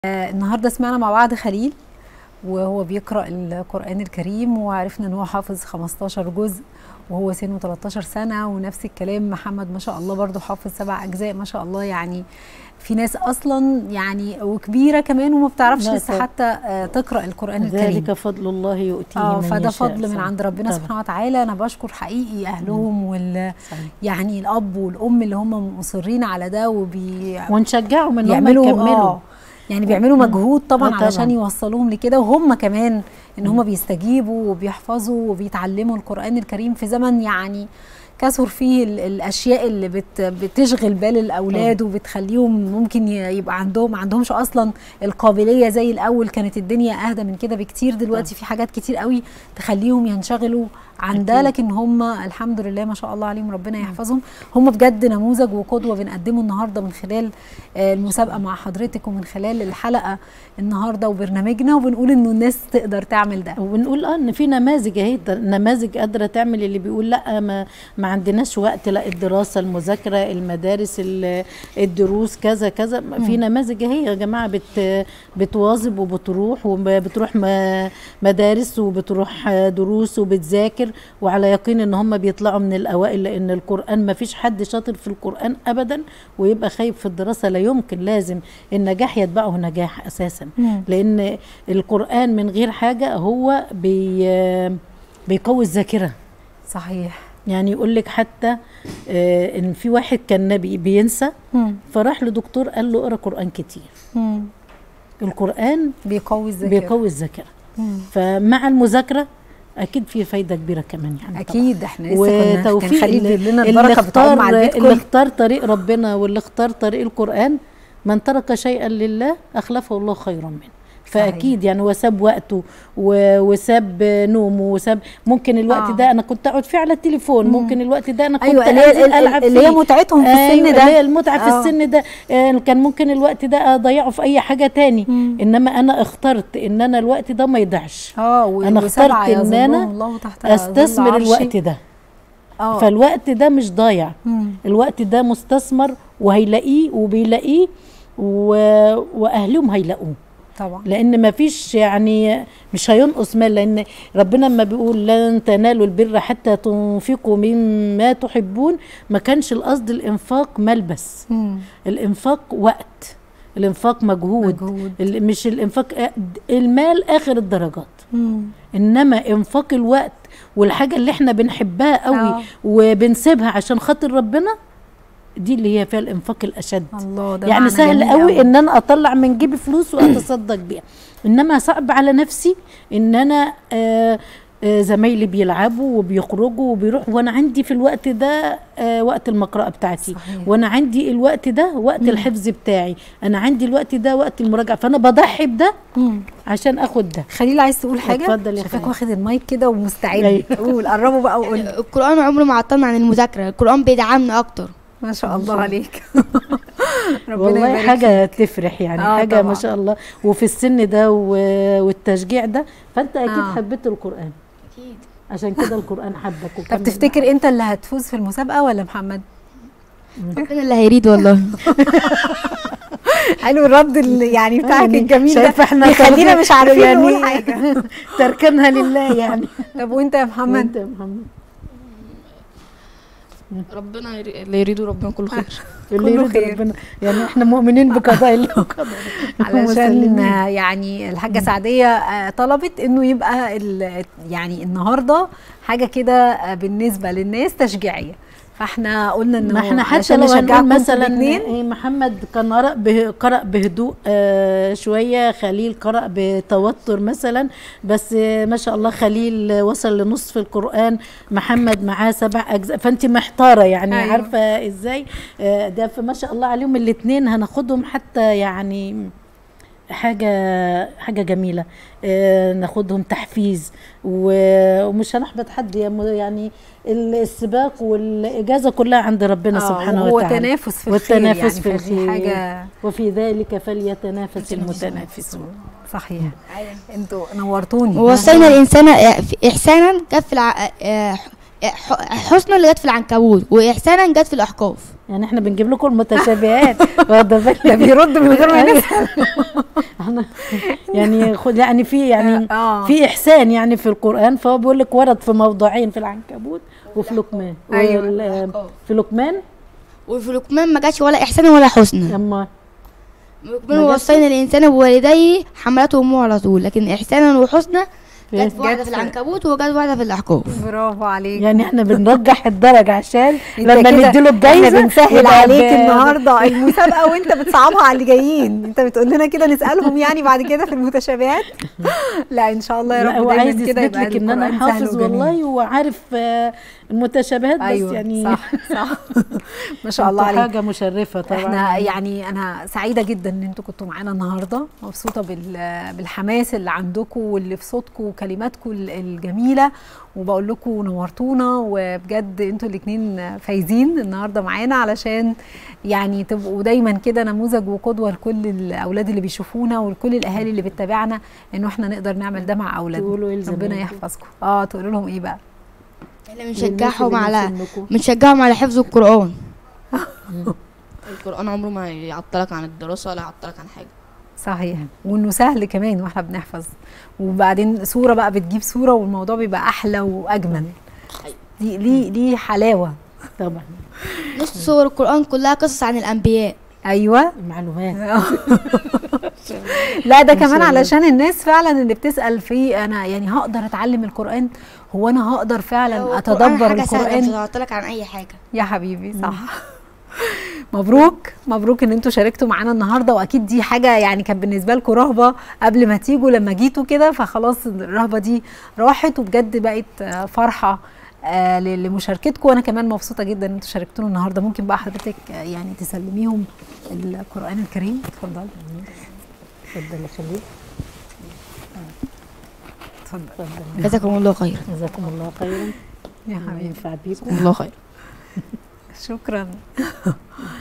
آه، النهارده سمعنا مع بعض خليل وهو بيقرأ القرآن الكريم وعرفنا ان هو حافظ 15 جزء وهو سنه 13 سنة ونفس الكلام محمد ما شاء الله برضو حافظ سبع أجزاء ما شاء الله يعني في ناس أصلا يعني وكبيرة كمان وما بتعرفش لا لسه طبعا. حتى آه، تقرأ القرآن الكريم ذلك فضل الله يؤتيه اه من فده يشاء فضل من صح. عند ربنا طبعا. سبحانه وتعالى انا بشكر حقيقي اهلهم وال صحيح. يعني الاب والام اللي هم مصرين على ده وبي ونشجعهم ان هم بيعملوا يكملوا آه يعني بيعملوا مجهود طبعا, آه طبعاً. علشان يوصلوهم لكده وهم كمان ان هم بيستجيبوا وبيحفظوا وبيتعلموا القرآن الكريم في زمن يعني كثر فيه ال- الاشياء اللي بت بتشغل بال الاولاد وبتخليهم ممكن ي- يبقى عندهم ما عندهمش اصلا القابليه زي الاول كانت الدنيا اهدى من كده بكتير دلوقتي في حاجات كتير قوي تخليهم ينشغلوا عن ده أكيد. لكن هم الحمد لله ما شاء الله عليهم ربنا يحفظهم هم بجد نموذج وقدوه بنقدمه النهارده من خلال آه، المسابقه مع حضرتك ومن خلال الحلقه النهارده وبرنامجنا وبنقول انه الناس تقدر تعمل ده وبنقول اه ان في نماذج اهي ت- نماذج قادره تعمل اللي بيقول لا ما, ما عندناش وقت لا الدراسه المذاكره المدارس ال- الدروس كذا كذا في نماذج اهي يا جماعه بت بتواظب وبتروح وبتروح م- مدارس وبتروح آه، دروس وبتذاكر وعلى يقين ان هم بيطلعوا من الاوائل لان القران ما فيش حد شاطر في القران ابدا ويبقى خايب في الدراسه لا يمكن لازم النجاح يتبعه نجاح اساسا مم. لان القران من غير حاجه هو بي بيقوي الذاكره صحيح يعني يقول لك حتى آه، ان في واحد كان نبي بينسى مم. فراح لدكتور قال له اقرا قران كتير مم. القران بيقوي الذاكره بيقوي الذاكره مم. فمع المذاكره اكيد في فايده كبيره كمان يعني طبعاً. اكيد احنا لسه كنا كان وتوفيق خليل اللي, بيقول لنا اللي البركه بتعم على البيت اختار اللي كله اختار طريق ربنا واللي اختار طريق القرآن من ترك شيئا لله أخلفه الله خيرا منه فأكيد يعني وساب وقته و- وساب نومه وساب ممكن الوقت آه. ده أنا كنت أقعد فيه على التليفون مم. ممكن الوقت ده أنا كنت ايوه اللي هي أنزل ال- ال- ألعب اللي هي فيه. متعتهم في السن أيوة، ده اللي هي المتعة في آه. السن ده آه، كان ممكن الوقت ده أضيعه في أي حاجة تاني مم. إنما أنا اخترت إن أنا الوقت ده ما يضيعش اه و- أنا وسبعة اخترت إن يظلهم أنا الله تحت ظل أستثمر عرشه. الوقت ده اه فالوقت ده مش ضايع مم. الوقت ده مستثمر وهيلاقيه وبيلاقيه و... واهلهم هيلاقوه طبعا لان ما فيش يعني مش هينقص مال لان ربنا لما بيقول لن تنالوا البر حتى تنفقوا مما تحبون ما كانش القصد الانفاق مال بس مم. الانفاق وقت الانفاق مجهود, مجهود. ال- مش الانفاق المال اخر الدرجات مم. انما انفاق الوقت والحاجه اللي احنا بنحبها قوي آه. وبنسيبها عشان خاطر ربنا دي اللي هي فيها الانفاق الاشد الله ده يعني معنى سهل جميل قوي ان انا اطلع من جيبي فلوس واتصدق بيها انما صعب على نفسي ان انا آه آه زمايلي بيلعبوا وبيخرجوا وبيروحوا وانا عندي في الوقت ده آه وقت المقرأة بتاعتي صحيح. وانا عندي الوقت ده وقت مم. الحفظ بتاعي انا عندي الوقت ده وقت المراجعة فانا بضحي بده مم. عشان اخد ده خليل عايز تقول حاجه اتفضل يا شايفاك خليل. واخد المايك كده ومستعد أيوة. قول قربوا بقى وقول القرآن عمره ما عطلنا عن المذاكرة القرآن بيدعمنا أكتر ما شاء الله عليك ربنا والله يبارك حاجة تفرح يعني آه حاجة ما طبعاً. شاء الله وفي السن ده و- والتشجيع ده فانت اكيد آه. حبيت القرآن أكيد عشان كده القرآن حبك طب وكمل تفتكر انت اللي هتفوز في المسابقه ولا محمد ربنا اللي هيريد والله حلو الرد اللي يعني بتاعك يعني الجميل ده شايفه احنا بيخلينا ترك- مش عارفين يعني نقول حاجه تركنها لله يعني طب وانت يا محمد وانت يا محمد ربنا يري- اللي يريده ربنا كله خير اللي كله يرضي خير. ربنا يعني احنا مؤمنين بقضاء الله وقدره علشان ومسلمين. آه، يعني الحاجه سعديه آه، طلبت انه يبقى ال- يعني النهارده حاجه كده آه، بالنسبه للناس تشجيعيه فاحنا قلنا انه ما احنا حتى علشان لو هنقول نشجعكم مثلا الاثنين إيه محمد كان قرأ به قرأ بهدوء آه شويه خليل قرأ بتوتر مثلا بس آه ما شاء الله خليل وصل لنصف القرآن محمد معاه سبع اجزاء فانت محتاره يعني أيوة. أيوة. عارفه ازاي آه ده فما شاء الله عليهم الاثنين هناخدهم حتى يعني حاجة حاجة جميلة آه ناخدهم تحفيز و- ومش هنحبط حد يا م- يعني السباق والإجازة كلها عند ربنا آه، سبحانه وهو وتعالى تنافس في الخير والتنافس يعني في فدي الخير حاجه وفي ذلك فليتنافس المتنافسون صحيح انتوا نورتوني ووصينا الإنسان إحسانا جت في الع... آه، ح- حسنا اللي جت في العنكبوت وإحسانا جت في الأحقاف يعني احنا بنجيب لكم المتشابهات واخده بالك ده بيرد من غير ما نسال احنا يعني خد يعني في يعني آه. في احسان يعني في القران فهو بيقول لك ورد في موضعين في العنكبوت وفي لقمان أيوة. وال- في لقمان وفي لقمان ما جاتش ولا احسان ولا حسن لما لقمان ما جاتش؟ وصينا الانسان بوالديه حملته امه على طول لكن احسانا وحسنا في- جت واحده جت في في- العنكبوت وجت واحده في الاحقاف برافو عليك يعني احنا بنرجح الدرجه عشان انت لما كده- نديله الجايزه احنا بنسهل يبقى عليك ب- النهارده المسابقه وانت بتصعبها على اللي جايين انت بتقول لنا كده نسالهم يعني بعد كده في المتشابهات لا ان شاء الله يا لا رب هو دايما عايز كده يثبت يبقى لك ان انا القرآن سهل حافظ وجميل. والله وعارف آه، المتشابهات ايوه بس يعني صح صح ما شاء الله انتوا عليك حاجه مشرفه طبعا احنا يعني انا سعيده جدا ان انتوا كنتوا معانا النهارده مبسوطه بال- بالحماس اللي عندكم واللي في صوتكم وكلماتكم ال- الجميله وبقول لكم نورتونا وبجد انتوا الاثنين فايزين النهارده معانا علشان يعني تبقوا دايما كده نموذج وقدوه لكل الاولاد اللي بيشوفونا ولكل الاهالي اللي بتتابعنا انه احنا نقدر نعمل ده مع اولادنا تقولوا ايه لزمايلكم؟ ربنا يحفظكم اه تقولوا لهم ايه بقى احنا للناس بنشجعهم اللي على من سنكم. بنشجعهم على حفظ القران القران عمره ما يعطلك عن الدراسه ولا يعطلك عن حاجه صحيح وانه سهل كمان واحنا بنحفظ وبعدين صوره بقى بتجيب صوره والموضوع بيبقى احلى واجمل دي ليه ليه حلاوه طبعا نص سور القران كلها قصص عن الانبياء ايوه معلومات لا ده إن كمان شاء الله. علشان الناس فعلا اللي بتسال في انا يعني هقدر اتعلم القران هو انا هقدر هو فعلا القرآن اتدبر حاجة سهلة، مش القران هتعطلك عن اي حاجه يا حبيبي صح مبروك مبروك ان انتوا شاركتوا معانا النهارده واكيد دي حاجه يعني كانت بالنسبه لكم رهبه قبل ما تيجوا لما جيتوا كده فخلاص الرهبه دي راحت وبجد بقت آه، فرحه آه، ل- لمشاركتكم وانا كمان مبسوطه جدا ان انتوا شاركتونا النهارده ممكن بقى حضرتك آه، يعني تسلميهم القران الكريم اتفضل اتفضل خليك اتفضل اتفضل جزاكم الله خير جزاكم الله خيرا يا الله حبيبي ينفع بيكم الله خير شكرا